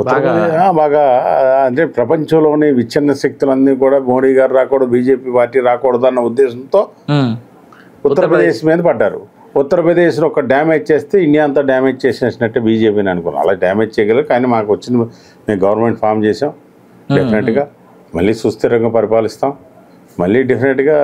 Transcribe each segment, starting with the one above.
ఉత్తరప్రదేశ్ ఆ, బాగా ఆ, అంటే ప్రపంచంలోని విచ్ఛిన్న శక్తులన్నీ కూడా మోడీ గారు రాకూడదు బీజేపీ పార్టీ రాకూడదు అన్న ఉద్దేశంతో ఉమ్. ఉత్తరప్రదేశ్ మీద పడ్డారు ఉత్తరప్రదేశ్లో ఒక డ్యామేజ్ చేస్తే ఇండియా అంతా డ్యామేజ్ చేసేసినట్టే బీజేపీని అనుకున్నాం అలా డ్యామేజ్ చేయగలరు కానీ మాకు వచ్చింది మేము గవర్నమెంట్ ఫామ్ చేసాం డెఫినెట్గా మళ్ళీ సుస్థిరంగా పరిపాలిస్తాం మళ్ళీ డెఫినెట్గా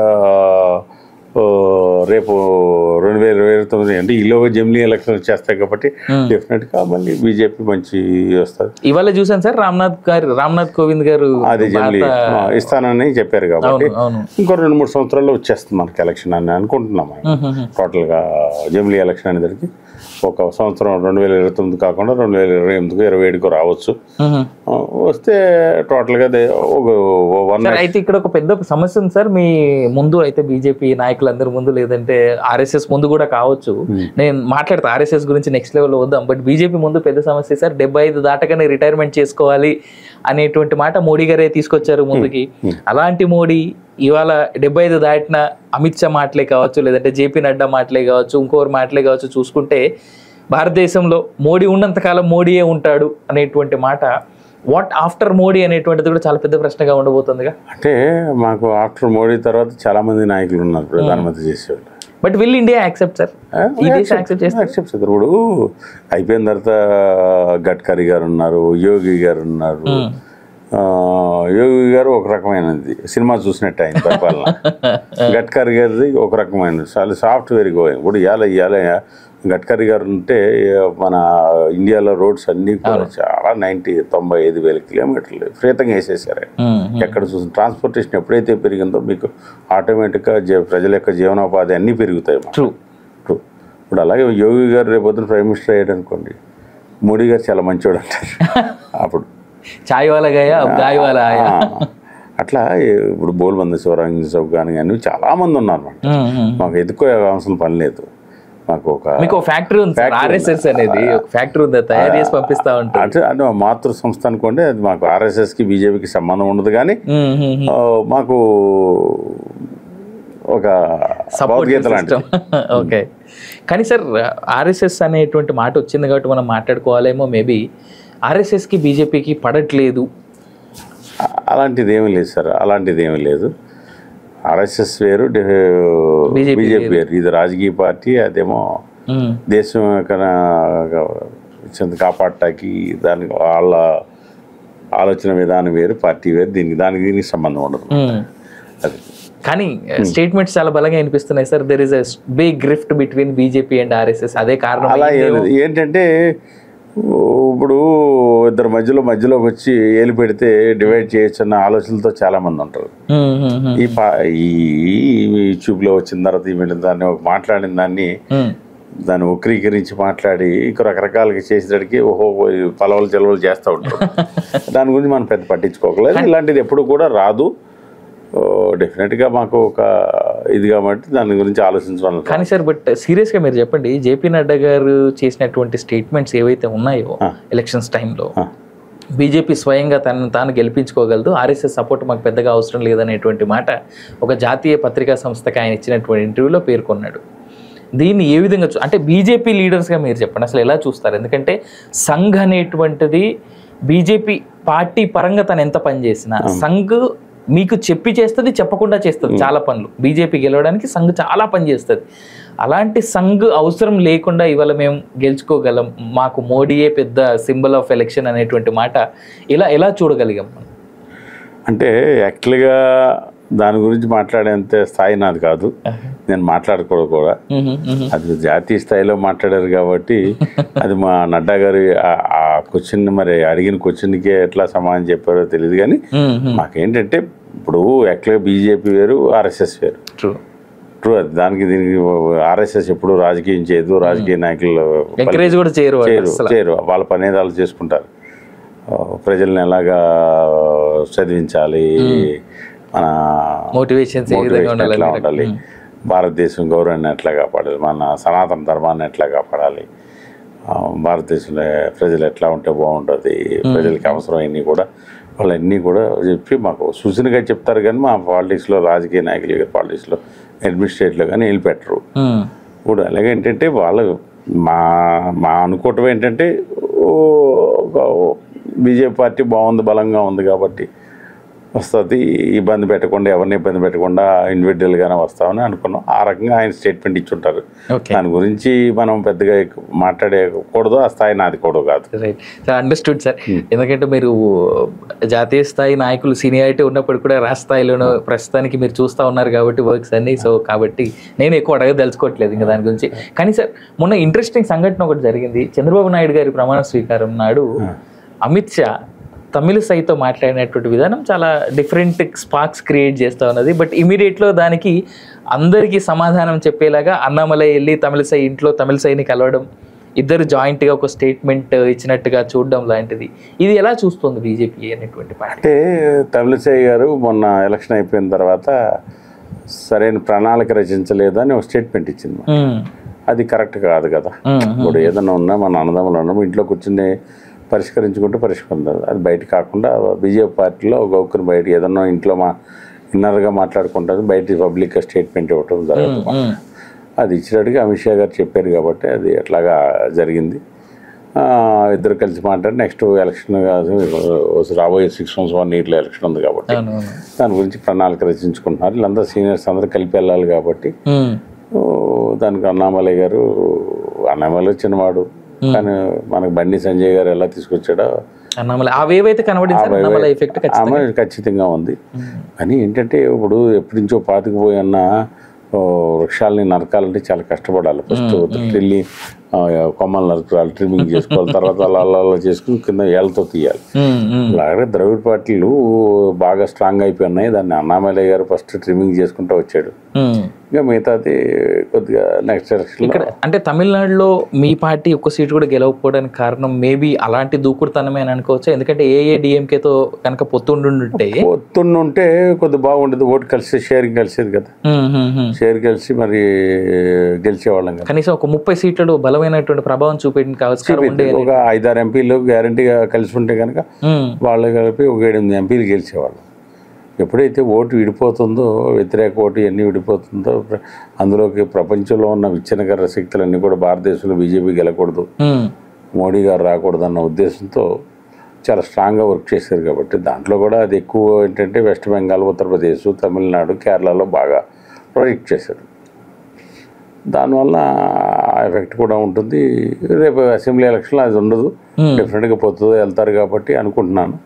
ఆ, రేపు రెండు వేల ఇరవై తొమ్మిది అంటే ఈలోగా జమిలీ ఎలక్షన్ వచ్చేస్తాయి కాబట్టి డెఫినెట్గా మళ్ళీ బీజేపీ మంచి వస్తుంది ఇవాళ చూసాను సార్ రామ్నాథ్ గారు రామ్నాథ్ కోవింద్ గారు అది జమిలీ భారత- ఆ, ఇస్తానని చెప్పారు కాబట్టి అవును అవును ఇంకో రెండు మూడు సంవత్సరాల్లో వచ్చేస్తుంది మనకి ఎలక్షన్ అని అనుకుంటున్నాం మనం ఉమ్, ఉమ్, ఉమ్. టోటల్గా జమిలీ ఎలక్షన్ అనేసరికి ఒక సంవత్సరం రెండు వేల ఇరవై తొమ్మిది కాకుండా రెండు వేల ఇరవై ఎనిమిదికి ఇరవై ఏడుకో రావచ్చు ఉమ్, ఉమ్. ఆ, వస్తే టోటల్గా దే- ఒక వన్ సార్ అయితే ఇక్కడ ఒక పెద్ద సమస్య ఉంది సార్ మీ ముందు అయితే బీజేపీ నాయకులందరి ముందు లేదంటే ఆర్ఎస్ఎస్ ముందు కూడా కావచ్చు నేను మాట్లాడతా ఆర్ఎస్ఎస్ గురించి నెక్స్ట్ లెవెల్లో వద్దాం బట్ బీజేపీ ముందు పెద్ద సమస్య సార్ డెబ్బై ఐదు దాటగానే రిటైర్మెంట్ చేసుకోవాలి అనేటువంటి మాట మోడీ గారే తీసుకొచ్చారు ముందుకి అలాంటి మోడీ ఇవాళ డెబ్బై ఐదు దాటిన అమిత్ షా మాటలే కావచ్చు లేదంటే జేపీ నడ్డా మాటలే కావచ్చు ఇంకోరు మాటలే కావచ్చు చూసుకుంటే భారతదేశంలో మోడీ ఉన్నంతకాలం మోడీయే ఉంటాడు అనేటువంటి మాట వాట్ ఆఫ్టర్ మోడీ అనేటువంటిది కూడా చాలా పెద్ద ప్రశ్నగా ఉండబోతుందిగా అంటే మాకు ఆఫ్టర్ మోడీ తర్వాత చాలా మంది నాయకులు ఉన్నారు ప్రధానమంత్రి చేసేవాళ్ళు but will India accept sir ఈ దేశం యాక్సెప్ట్ చేస్తే యాక్సెప్ట్ చేస్తారు ఇప్పుడు అయిపోయిన తర్వాత గడ్కరీ గారు ఉన్నారు యోగి గారు ఉన్నారు ఆ, యోగి గారు ఒక రకమైనది సినిమా చూసినట్టు ఆయన పరిపాలన గడ్కరీ గారిది ఒక రకమైనది చాలా సాఫ్ట్వేర్ గోయింగ్ ఇప్పుడు ఇవాళ ఇవాళ గడ్కరీ గారు ఉంటే మన ఇండియాలో రోడ్స్ అన్నీ కూడా చాలా నైంటీ తొంభై ఐదు వేల కిలోమీటర్లు విపరీతంగా వేసేసారు ఆయన. ఎక్కడ చూసిన ట్రాన్స్పోర్టేషన్ ఎప్పుడైతే పెరిగిందో మీకు ఆటోమేటిక్గా జీ- ప్రజల యొక్క జీవనోపాధి అన్నీ పెరుగుతాయి మాకు. ట్రూ ఇప్పుడు ఇప్పుడు అలాగే యోగి గారు రేపు పొద్దున ప్రైమ్ మినిస్టర్ అయ్యాడు అనుకోండి మోడీ గారు చాలా మంచివాడు అంటారు అప్పుడు చాయ్ వాలా గయా అబ్ గాయ్ వాలా ఆయా ఆ, అట్లా ఇప్పుడు బోల్బంద శివరంగ సబ్ కానీ కానీ చాలా మంది ఉన్నారు అన్నమాట మ్మ్, మ్మ్. మాకు ఎదుకో అవసరం పని లేదు మాకు ఒక మీకు ఫ్యాక్టరీ ఉంది సార్ ఆర్ఎస్ఎస్ అనేది ఒక ఫ్యాక్టరీ ఉంది అది తయారు చేసి పంపిస్తా ఉంటుంది అంటే అంటే మా మాతృ సంస్థ అనుకోండి అది మాకు ఆర్ఎస్ఎస్కి బీజేపీకి సంబంధం ఉండదు కానీ మ్మ్, మ్మ్, మ్మ్. ఆ, మాకు ఒక సపోర్ట్ భగవద్గీత లాంటిది ఓకే కానీ సార్ ఆర్ఎస్ఎస్ అనేటువంటి మాట వచ్చింది కాబట్టి మనం మాట్లాడుకోవాలేమో మేబీ ఆర్ఎస్ఎస్కి బీజేపీకి పడట్లేదు అ- అలాంటిది ఏమీ లేదు సార్ అలాంటిది ఏమీ లేదు ఆర్ఎస్ఎస్ వేరు BJP బీజేపీ వేరు ఇది రాజకీయ పార్టీ అదేమో మ్మ్. దేశం యొక్క చెంది కాపాడటానికి దానికి వాళ్ళ ఆలోచన విధానం వేరు పార్టీ వేరు దీనికి దానికి దీనికి సంబంధం ఉండదు మ్మ్. అది కానీ స్టేట్మెంట్స్ చాలా బలంగా వినిపిస్తున్నాయి sir there is a big rift between BJP and RSS అదే కారణం అలా అయ్యిందేమో. ఏం- ఏంటంటే ఇప్పుడు ఇద్దరు మధ్యలో మధ్యలోకి వచ్చి ఏలు పెడితే డివైడ్ చేయొచ్చు అన్న ఆలోచనలతో చాలా మంది ఉంటారు మ్మ్, మ్మ్, మ్మ్. ఈ పా ఈ యూట్యూబ్లో వచ్చిన తర్వాత ఈ వీళ్ళు దాన్ని ఒక మాట్లాడిన దాన్ని మ్మ్. దాన్ని వక్రీకరించి మాట్లాడి ఇంకో రకరకాలుగా చేసేటడికి ఓహో ఈ పలవలు చెలవలు చేస్తూ ఉంటారు దాని గురించి మనం పెద్ద పట్టించుకోకలేదు ఇలాంటిది ఎప్పుడు కూడా రాదు డెఫినెట్గా మాకు ఒక ఇది కాబట్టి దాని గురించి ఆలోచించాలి కానీ సార్ బట్ సీరియస్గా మీరు చెప్పండి జేపీ నడ్డా గారు చేసినటువంటి స్టేట్మెంట్స్ ఏవైతే ఉన్నాయో ఎలక్షన్స్ టైంలో ఆ. బీజేపీ స్వయంగా తనను తాను గెలిపించుకోగలదు ఆర్ఎస్ఎస్ సపోర్ట్ మాకు పెద్దగా అవసరం లేదనేటువంటి మాట ఒక జాతీయ పత్రికా సంస్థకి ఆయన ఇచ్చినటువంటి ఇంటర్వ్యూలో పేర్కొన్నాడు దీన్ని ఏ విధంగా చూ అంటే బీజేపీ లీడర్స్గా మీరు చెప్పండి అసలు ఎలా చూస్తారు ఎందుకంటే సంఘ్ అనేటువంటిది బీజేపీ పార్టీ పరంగా తను ఎంత పని చేసినా సంఘ్ మీకు చెప్పి చేస్తుంది చెప్పకుండా చేస్తుంది చాలా పనులు బీజేపీ గెలవడానికి సంఘ్ చాలా పని చేస్తుంది అలాంటి సంఘ్ అవసరం లేకుండా ఇవాళ మేము గెలుచుకోగలం మాకు మోడీయే పెద్ద సింబల్ ఆఫ్ ఎలక్షన్ అనేటువంటి మాట ఇలా ఎలా చూడగలిగాం మనం అంటే యాక్చువల్గా దాని గురించి మాట్లాడేంత స్థాయి నాది కాదు నేను మాట్లాడకూడదు కూడా మ్మ్, మ్మ్, అది జాతీయ స్థాయిలో మాట్లాడారు కాబట్టి అది మా నడ్డా గారు ఆ- ఆ క్వశ్చన్ మరి అడిగిన క్వశ్చన్కే ఎట్లా సమాధానం చెప్పారో తెలియదు కానీ మ్మ్, మ్మ్. మాకేంటంటే ఇప్పుడు యాక్చువల్గా బీజేపీ వేరు ఆర్ఎస్ఎస్ వేరు ట్రూ ట్రూ అది దానికి దీనికి ఆర్ఎస్ఎస్ ఎప్పుడు రాజకీయం చేయదు రాజకీయ నాయకులు ఎంకరేజ్ కూడా చేయరు వాళ్ళు చేయరు అసలు చేయరు వాళ్ళ పని ఏదో వాళ్ళు చేసుకుంటారు ఆ, ప్రజల్ని ఎలాగా చదివించాలి మన మోటివేషన్స్ ఏ విధంగా మోటివేషన్ ఉండాలి ఎట్లా ఉండాలి భారతదేశం గౌరవాన్ని ఎట్లా కాపాడాలి మన సనాతన ధర్మాన్ని ఎట్లా కాపాడాలి ఆ, భారతదేశంలో ప్రజలు ఎట్లా ఉంటే బాగుంటుంది ప్రజలకి అవసరమైనవి కూడా వాళ్ళన్నీ కూడా చెప్పి మాకు సూచనగా చెప్తారు కానీ మా పాలిటిక్స్లో రాజకీయ నాయకులు పాలిటిక్స్లో అడ్మినిస్ట్రేట్లో కానీ వెళ్ళి పెట్టరు మ్మ్. ఇప్పుడు అలాగే ఏంటంటే వాళ్ళు మా మా అనుకోవటం ఏంటంటే ఓ, ఒక బీజేపీ పార్టీ బాగుంది బలంగా ఉంది కాబట్టి వస్తుంది ఇబ్బంది పెట్టకుండా ఎవరిని ఇబ్బంది పెట్టకుండా ఇండివిజువల్గానే వస్తామని అనుకున్నాం ఆ రకంగా ఆయన స్టేట్మెంట్ ఇచ్చుంటారు ఓకే దాని గురించి మనం పెద్దగా ఎక్కువ మాట్లాడకూడదు ఆ స్థాయి నాది కూడా కాదు రైట్ సార్ అండర్స్టూడ్ సార్ ఎందుకంటే మీరు జాతీయ స్థాయి నాయకులు సీనియారిటీ ఉన్నప్పుడు కూడా రాష్ట్ర స్థాయిలోనూ ప్రస్తుతానికి మీరు చూస్తూ ఉన్నారు కాబట్టి వర్క్స్ అన్ని సో కాబట్టి నేను ఎక్కువ అడగదలుచుకోవట్లేదు ఇంకా దాని గురించి కానీ సార్ మొన్న ఇంట్రెస్టింగ్ సంఘటన ఒకటి జరిగింది చంద్రబాబు నాయుడు గారి ప్రమాణ స్వీకారం నాడు అమిత్ షా తమిళ సైతో మాట్లాడినటువంటి విధానం చాలా డిఫరెంట్ స్పార్క్స్ క్రియేట్ చేస్తూ ఉన్నది బట్ ఇమీడియట్లో దానికి అందరికీ సమాధానం చెప్పేలాగా అన్నామలై వెళ్ళి తమిళ సై ఇంట్లో తమిళ సైని కలవడం ఇద్దరు జాయింట్గా ఒక స్టేట్మెంట్ ఇచ్చినట్టుగా చూడడం లాంటిది ఇది ఎలా చూస్తుంది బీజేపీ అనేటువంటి పార్టీ అంటే తమిళసై గారు మొన్న ఎలక్షన్ అయిపోయిన తర్వాత సరైన ప్రణాళిక రచించలేదు అని ఒక స్టేట్మెంట్ ఇచ్చింది ఉమ్, అది కరెక్ట్ కాదు కదా ఉమ్, ఇప్పుడు ఏదైనా ఉన్నా మన అన్నదమ్ములు ఉన్నాం ఇంట్లో కూర్చుని పరిష్కరించుకుంటే పరిష్కరించాలి అది బయట కాకుండా బీజేపీ పార్టీలో ఒక్కొక్కరు బయట ఏదన్నా ఇంట్లో మా ఇన్నర్గా మాట్లాడుకుంటారు బయట పబ్లిక్గా స్టేట్మెంట్ ఇవ్వటం జరగదు ఉమ్, అది ఇచ్చినట్టుగా అమిత్ షా గారు చెప్పారు కాబట్టి అది అట్లాగా జరిగింది ఆ, ఇద్దరు కలిసి మాట్లాడి నెక్స్ట్ ఎలక్షన్ కాదు, రాబోయే సిక్స్ మంత్స్ వన్ ఇయర్లో ఎలక్షన్ ఉంది కాబట్టి అవును అవును దాని గురించి ప్రణాళిక రచించుకుంటున్నారు వీళ్ళందరూ సీనియర్స్ అందరూ కలిపి వెళ్ళాలి కాబట్టి ఉమ్, ఓ, దానికి అన్నామలై గారు అన్నామలై చిన్నవాడు కానీ మనకు బండి సంజయ్ గారు ఎలా తీసుకొచ్చాడో అన్నామలై అవేవైతే కనబడింది అన్నామలై ఎఫెక్ట్ ఆమె ఖచ్చితంగా ఉంది కానీ ఏంటంటే ఇప్పుడు ఎప్పటి నుంచో పాతుకుపోయన్న ఓ, వృక్షాలని నరకాలంటే చాలా కష్టపడాలి ఫస్ట్ ట్రిల్లి ఆ, కొమ్మలు నరకాలి ట్రిమ్మింగ్ చేసుకోవాలి తర్వాత అలా అలా అలా చేసుకుని కింద ఏళ్ళతో తీయాలి అలాగే ద్రవిడ పార్టీలు బాగా స్ట్రాంగ్ అయిపోయినాయి దాన్ని అన్నామలై గారు ఫస్ట్ ట్రిమ్మింగ్ చేసుకుంటూ వచ్చాడు ఇంకా మిగతాది కొద్దిగా నెక్స్ట్ ఎలక్షన్లో ఇక్కడ అంటే తమిళనాడులో మీ పార్టీ ఒక్క సీట్ కూడా గెలవకపోవడానికి కారణం మేబీ అలాంటి దూకుడుతనమే అని అనుకోవచ్చు ఎందుకంటే ఏఏ డిఎంకేతో కనుక పొత్తుండుంటే పొత్తున్నుంటే కొద్ది బాగుండేది ఓటు కలిసి షేరింగ్ కలిసేది కదా షేర్ కలిసి మరి గెలిచేవాళ్ళం కదా కనీసం ఒక ముప్పై సీట్లలో బలమైనటువంటి ప్రభావం చూపేయడానికి ఆస్కారం ఉండే ఒక ఐదారు ఎంపీలు గ్యారంటీగా కలిసి ఉంటే కనుక ఉమ్, వాళ్ళు కలిపి ఒక ఏడెనిమిది ఎంపీలు గెలిచేవాళ్ళు ఎప్పుడైతే ఓటు విడిపోతుందో వ్యతిరేక ఓటు ఎన్ని విడిపోతుందో ప్ర- అందులోకి ప్రపంచంలో ఉన్న విచ్ఛిన్నకర శక్తులన్నీ కూడా భారతదేశంలో బీజేపీ గెలకూడదు ఉమ్, మోడీ గారు రాకూడదు అన్న ఉద్దేశంతో చాలా స్ట్రాంగ్గా వర్క్ చేశారు కాబట్టి దాంట్లో కూడా అది ఎక్కువ ఏంటంటే వెస్ట్ బెంగాల్ ఉత్తరప్రదేశ్ తమిళనాడు కేరళలో బాగా ప్రొజెక్ట్ చేశారు దానివల్ల ఎఫెక్ట్ కూడా ఉంటుంది రేపు అసెంబ్లీ ఎలక్షన్లో అది ఉండదు Hmm. డెఫినెట్గా పోతుందో వెళ్తారు కాబట్టి అనుకుంటున్నాను